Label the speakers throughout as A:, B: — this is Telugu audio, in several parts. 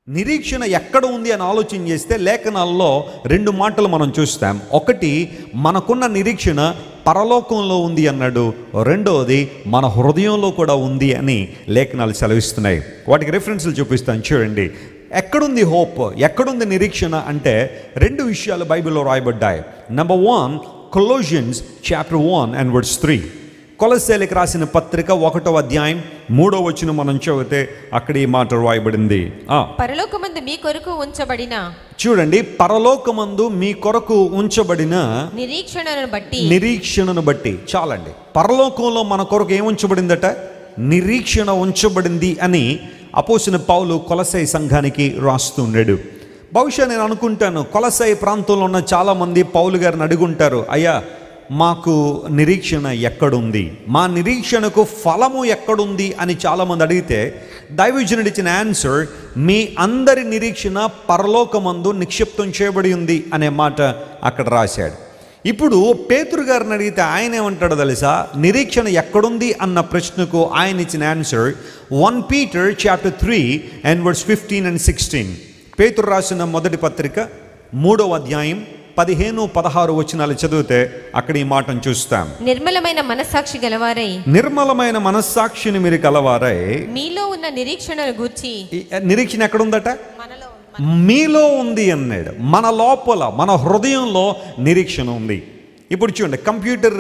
A: నిరీక్షణ ఎక్కడ ఉంది అని ఆలోచన చేస్తే లేఖనాల్లో రెండు మాటలు మనం చూస్తాం ఒకటి మనకున్న నిరీక్షణ పరలోకంలో ఉంది అన్నాడు రెండవది మన హృదయంలో కూడా ఉంది అని లేఖనాలు సెలవిస్తున్నాయి వాటికి రెఫరెన్స్లు చూపిస్తాను చూడండి ఎక్కడుంది హోప్ ఎక్కడుంది నిరీక్షణ అంటే రెండు విషయాలు బైబిల్లో రాయబడ్డాయి number one Colossians chapter one and words three కొలసేలికి రాసిన పత్రిక ఒకటో అధ్యాయం మూడో వచ్చిన మనం చదివితే అక్కడ ఈ మాట రాయబడింది ఆ,
B: పరలోకమందు మీ కొరకు ఉంచబడిన
A: చూడండి పరలోకమందు మీ కొరకు ఉంచబడిన
B: నిరీక్షణను బట్టి
A: నిరీక్షణను బట్టి చాలండి పరలోకంలో మన కొరకు ఏం ఉంచబడిందట నిరీక్షణ ఉంచబడింది అని అపోసిన పౌలు కొలసై సంఘానికి రాస్తున్నాడు బహుశా నేను అనుకుంటాను కొలసై ప్రాంతంలో ఉన్న చాలామంది పౌలు గారిని అడుగుంటారు అయ్యా మాకు నిరీక్షణ ఎక్కడుంది మా నిరీక్షణకు ఫలము ఎక్కడుంది అని చాలామంది అడిగితే దైవజనుడు ఇచ్చిన ఆన్సర్ మీ అందరి నిరీక్షణ పరలోకమందు నిక్షిప్తం చేయబడి ఉంది అనే మాట అక్కడ రాశాడు ఇప్పుడు పేతురు గారిని అడిగితే ఆయన ఏమంటాడో తెలుసా నిరీక్షణ ఎక్కడుంది అన్న ప్రశ్నకు ఆయన ఇచ్చిన answer one Peter chapter three and words fifteen and sixteen పేతురు రాసిన మొదటి పత్రిక మూడవ అధ్యాయం పదిహేను పదహారు వచనాలు చదివితే అక్కడ ఈ మాటను చూస్తాం
B: నిర్మలమైన మనస్సాక్షి గలవారై
A: నిర్మలమైన మనస్సాక్షిని మీరు కలవారై
B: మీలో ఉన్న నిరీక్షణను గూర్చి
A: ఈ నిరీక్షణ ఎక్కడుందట
B: మనలో
A: మీలో ఉంది అన్నాడు మన లోపల మన హృదయంలో నిరీక్షణ ఉంది ఇప్పుడు చూడండి కంప్యూటర్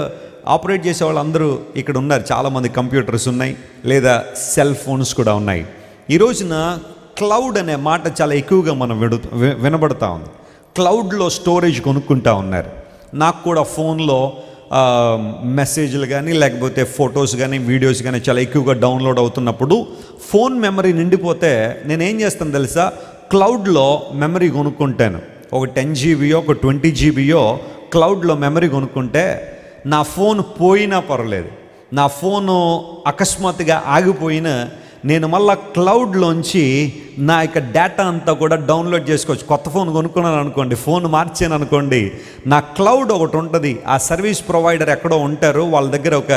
A: ఆపరేట్ చేసే వాళ్ళు అందరూ ఇక్కడ ఉన్నారు చాలామంది కంప్యూటర్స్ ఉన్నాయి లేదా సెల్ ఫోన్స్ కూడా ఉన్నాయి ఈ రోజున క్లౌడ్ అనే మాట చాలా ఎక్కువగా మనం విడు వి- వినబడతా ఉంది క్లౌడ్లో స్టోరేజ్ కొనుక్కుంటా ఉన్నారు నాకు కూడా ఫోన్లో ఆ, మెసేజ్లు కానీ లేకపోతే ఫొటోస్ కానీ వీడియోస్ కానీ చాలా ఎక్కువగా డౌన్లోడ్ అవుతున్నప్పుడు ఫోన్ మెమరీ నిండిపోతే నేనేం చేస్తాను తెలుసా క్లౌడ్లో మెమరీ కొనుక్కుంటాను ఒక టెన్ జీబీయో ఒక ట్వంటీ జీబీయో క్లౌడ్లో మెమరీ కొనుక్కుంటే నా ఫోన్ పోయినా పర్వాలేదు నా ఫోను అకస్మాత్తుగా ఆగిపోయినా నేను మళ్ళా క్లౌడ్లోంచి నా యొక్క డేటా అంతా కూడా డౌన్లోడ్ చేసుకోవచ్చు కొత్త ఫోన్ కొనుక్కున్నాను అనుకోండి ఫోన్ మార్చాను అనుకోండి నా క్లౌడ్ ఒకటి ఉంటుంది ఆ సర్వీస్ ప్రొవైడర్ ఎక్కడో ఉంటారు వాళ్ళ దగ్గర ఒక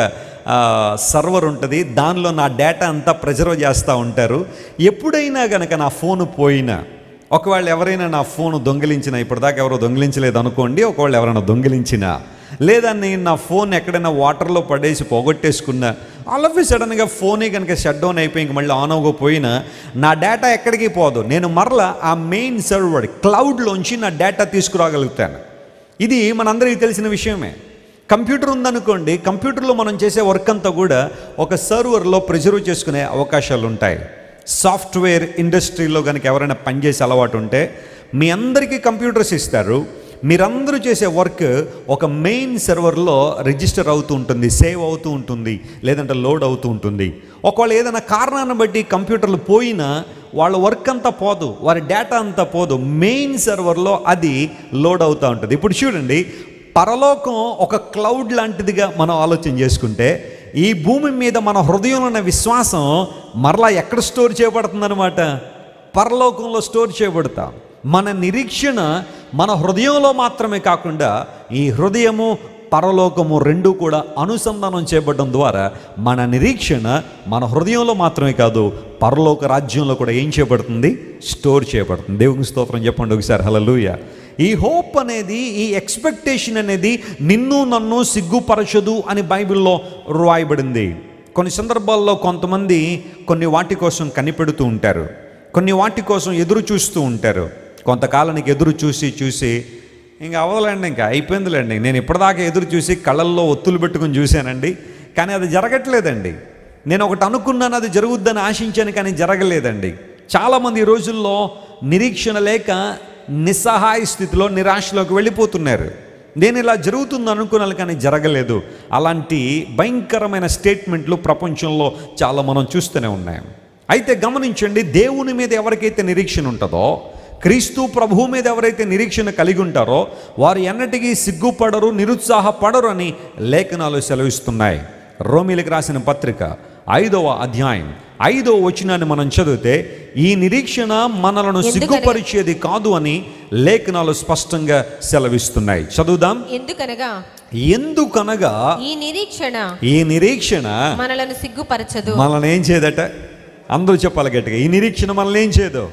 A: సర్వర్ ఉంటుంది దానిలో నా డేటా అంతా ప్రిజర్వ్ చేస్తూ ఉంటారు ఎప్పుడైనా కనుక నా ఫోన్ పోయినా ఒకవేళ ఎవరైనా నా ఫోన్ దొంగిలించినా ఇప్పటిదాకా ఎవరో దొంగిలించలేదు అనుకోండి ఒకవేళ ఎవరైనా దొంగిలించినా లేదా నేను నా ఫోన్ ఎక్కడైనా వాటర్లో పడేసి పోగొట్టేసుకున్నా ఆల్ ఆఫ్ సడన్గా ఫోనే కనుక షట్ డౌన్ అయిపోయి ఇంక మళ్ళీ ఆన్ అవ్వకపోయినా నా డేటా ఎక్కడికి పోదు నేను మరలా ఆ మెయిన్ సర్వర్ క్లౌడ్లోంచి నా డేటా తీసుకురాగలుగుతాను ఇది మనందరికీ తెలిసిన విషయమే కంప్యూటర్ ఉందనుకోండి కంప్యూటర్లో మనం చేసే వర్క్ అంతా కూడా ఒక సర్వర్లో ప్రిజర్వ్ చేసుకునే అవకాశాలు ఉంటాయి సాఫ్ట్వేర్ ఇండస్ట్రీలో కనుక ఎవరైనా పనిచేసే అలవాటు ఉంటే మీ అందరికీ కంప్యూటర్స్ ఇస్తారు మీరందరూ చేసే వర్క్ ఒక మెయిన్ సర్వర్లో రిజిస్టర్ అవుతూ ఉంటుంది సేవ్ అవుతూ ఉంటుంది లేదంటే లోడ్ అవుతూ ఉంటుంది ఒకవేళ ఏదైనా కారణాన్ని బట్టి కంప్యూటర్లు పోయినా వాళ్ళ వర్క్ అంతా పోదు వారి డేటా అంతా పోదు మెయిన్ సర్వర్లో అది లోడ్ అవుతూ ఉంటుంది ఇప్పుడు చూడండి పరలోకం ఒక క్లౌడ్ లాంటిదిగా మనం ఆలోచన చేసుకుంటే ఈ భూమి మీద మన హృదయంలో ఉన్న విశ్వాసం మరలా ఎక్కడ స్టోర్ చేయబడుతుందన్నమాట పరలోకంలో స్టోర్ చేయబడతాం మన నిరీక్షణ మన హృదయంలో మాత్రమే కాకుండా ఈ హృదయము పరలోకము రెండు కూడా అనుసంధానం చేయబడడం ద్వారా మన నిరీక్షణ మన హృదయంలో మాత్రమే కాదు పరలోక రాజ్యంలో కూడా ఏం చేయబడుతుంది స్టోర్ చేయబడుతుంది దేవుని స్తోత్రం చెప్పండి ఒకసారి హలలుయ ఈ హోప్ అనేది ఈ ఎక్స్పెక్టేషన్ అనేది నిన్ను నన్ను సిగ్గుపరచదు అని బైబిల్లో రాయబడింది కొన్ని సందర్భాల్లో కొంతమంది కొన్ని వాటి కోసం కనిపెడుతూ ఉంటారు కొన్ని వాటి కోసం ఎదురు చూస్తూ ఉంటారు కొంతకాలానికి ఎదురు చూసి చూసి ఇంకా అవ్వదులేండి ఇంకా అయిపోయిందిలేండి నేను ఇప్పటిదాకా ఎదురు చూసి కళ్ళల్లో ఒత్తులు పెట్టుకుని చూశానండి కానీ అది జరగట్లేదండి నేను ఒకటి అనుకున్నాను అది జరుగుద్దని ఆశించాను కానీ జరగలేదండి చాలామంది ఈ రోజుల్లో నిరీక్షణ లేక నిస్సహాయ స్థితిలో నిరాశలోకి వెళ్ళిపోతున్నారు నేను ఇలా జరుగుతుంది అనుకున్నాను కానీ జరగలేదు అలాంటి భయంకరమైన స్టేట్మెంట్లు ప్రపంచంలో చాలా మనం చూస్తూనే ఉన్నాం అయితే గమనించండి దేవుని మీద ఎవరికైతే నిరీక్షణ ఉంటుందో క్రీస్తు ప్రభువు మీద ఎవరైతే నిరీక్షణ కలిగి ఉంటారో వారు ఎన్నటికీ సిగ్గుపడరు నిరుత్సాహపడరు అని లేఖనాలు సెలవిస్తున్నాయి రోమిలకు రాసిన పత్రిక ఐదవ అధ్యాయం ఐదవ వచనాన్ని మనం చదివితే ఈ నిరీక్షణ మనలను
B: ఎందుకనగా-
A: సిగ్గుపరిచేది కాదు అని లేఖనాలు స్పష్టంగా సెలవిస్తున్నాయి చదువుదాం
B: ఎందుకనగా
A: ఎందుకనగా
B: ఈ నిరీక్షణ
A: ఈ నిరీక్షణ
B: మనలను సిగ్గుపరచదు
A: మనల్ని ఏం చేయదట అందరూ చెప్పాలి గట్టిగా ఈ నిరీక్షణ మనల్ని ఏం చేయదు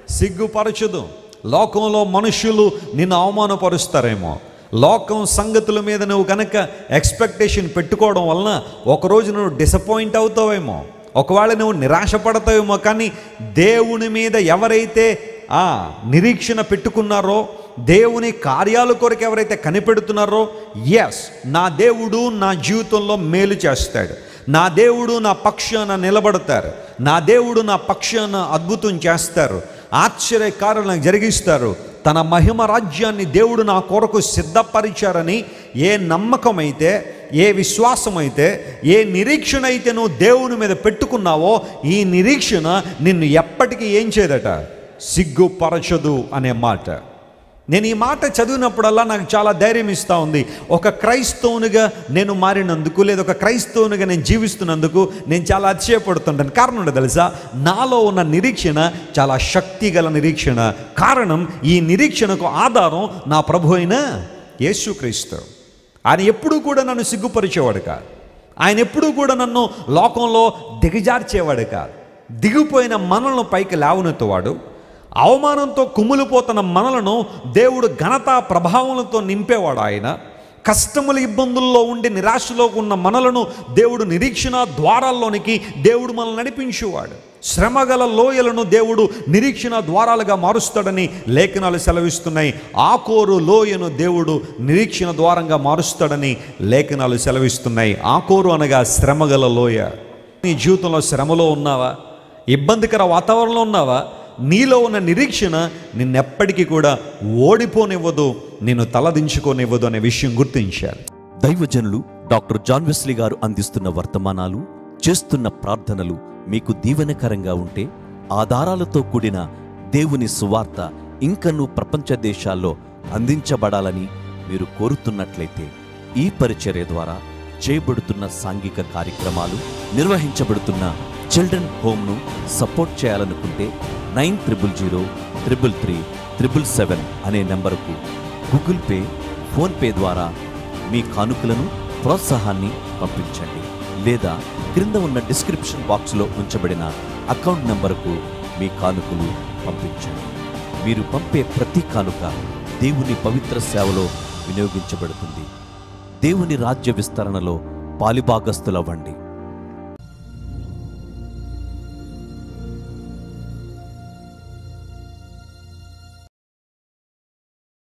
A: సిగ్గుపరచదు లోకంలో మనుషులు నిన్ను అవమానపరుస్తారేమో లోకం సంగతుల మీద నువ్వు కనుక ఎక్స్పెక్టేషన్ పెట్టుకోవడం వలన ఒకరోజు నువ్వు డిసప్పాయింట్ అవుతావేమో ఒకవేళ నువ్వు నిరాశపడతావేమో కానీ దేవుని మీద ఎవరైతే ఆ నిరీక్షణ పెట్టుకున్నారో దేవుని కార్యాల కొరకు ఎవరైతే కనిపెడుతున్నారో ఎస్ నా దేవుడు నా జీవితంలో మేలు చేస్తాడు నా దేవుడు నా పక్షాన నిలబడతారు నా దేవుడు నా పక్షాన అద్భుతం చేస్తారు ఆశ్చర్యకారులను జరిగిస్తారు తన మహిమ రాజ్యాన్ని దేవుడు నా కొరకు సిద్ధపరిచారని ఏ నమ్మకం అయితే ఏ విశ్వాసం అయితే ఏ నిరీక్షణ అయితే నువ్వు దేవుని మీద పెట్టుకున్నావో ఈ నిరీక్షణ నిన్ను ఎప్పటికీ ఏం చేయదట సిగ్గుపరచదు అనే మాట నేను ఈ మాట చదివినప్పుడల్లా నాకు చాలా ధైర్యం ఇస్తూ ఉంది ఒక క్రైస్తవునిగా నేను మారినందుకు లేదా ఒక క్రైస్తవునిగా నేను జీవిస్తున్నందుకు నేను చాలా అతిశయపడుతుంటాను కారణం ఏంటో తెలుసా నాలో ఉన్న నిరీక్షణ చాలా శక్తి గల నిరీక్షణ కారణం ఈ నిరీక్షణకు ఆధారం నా ప్రభు అయిన యేసుక్రీస్తు ఆయన ఎప్పుడూ కూడా నన్ను సిగ్గుపరిచేవాడు కాదు ఆయన ఎప్పుడూ కూడా నన్ను లోకంలో దిగజార్చేవాడు కాదు దిగిపోయిన మనలను పైకి లేవనెత్తువాడు అవమానంతో కుమ్ములిపోతున్న మనలను దేవుడు ఘనత ప్రభావములతో నింపేవాడు ఆయన కష్టముల ఇబ్బందుల్లో ఉండి నిరాశలో ఉన్న మనలను దేవుడు నిరీక్షణ ద్వారాల్లోనికి దేవుడు మనల్ని నడిపించేవాడు శ్రమగల లోయలను దేవుడు నిరీక్షణ ద్వారాలుగా మారుస్తాడని లేఖనాలు సెలవిస్తున్నాయి ఆకోరు లోయను దేవుడు నిరీక్షణ ద్వారంగా మారుస్తాడని లేఖనాలు సెలవిస్తున్నాయి ఆకోరు అనగా శ్రమగల లోయ నీ జీవితంలో శ్రమలో ఉన్నావా ఇబ్బందికర వాతావరణంలో ఉన్నావా నీలో ఉన్న నిరీక్షణ నిన్నెప్పటికీ కూడా ఓడిపోనివ్వదు నిన్ను తలదించుకోనివ్వదు అనే విషయం గుర్తించాలి
C: దైవజనులు డాక్టర్ జాన్ వెస్లీ గారు అందిస్తున్న వర్తమానాలు చేస్తున్న ప్రార్థనలు మీకు దీవెనకరంగా ఉంటే ఆధారాలతో కూడిన దేవుని సువార్త ఇంకనూ ప్రపంచ దేశాల్లో అందించబడాలని మీరు కోరుతున్నట్లయితే ఈ పరిచర్య ద్వారా చేయబడుతున్న సాంఘిక కార్యక్రమాలు నిర్వహించబడుతున్న చిల్డ్రన్ హోమ్ను సపోర్ట్ చేయాలనుకుంటే nine triple zero triple three triple seven అనే నెంబరుకు గూగుల్ పే ఫోన్పే ద్వారా మీ కానుకలను ప్రోత్సాహాన్ని పంపించండి లేదా క్రింద ఉన్న డిస్క్రిప్షన్ బాక్స్లో ఉంచబడిన అకౌంట్ నంబరుకు మీ కానుకలు పంపించండి మీరు పంపే ప్రతి కానుక దేవుని పవిత్ర సేవలో వినియోగించబడుతుంది దేవుని రాజ్య విస్తరణలో పాలిభాగస్తులవ్వండి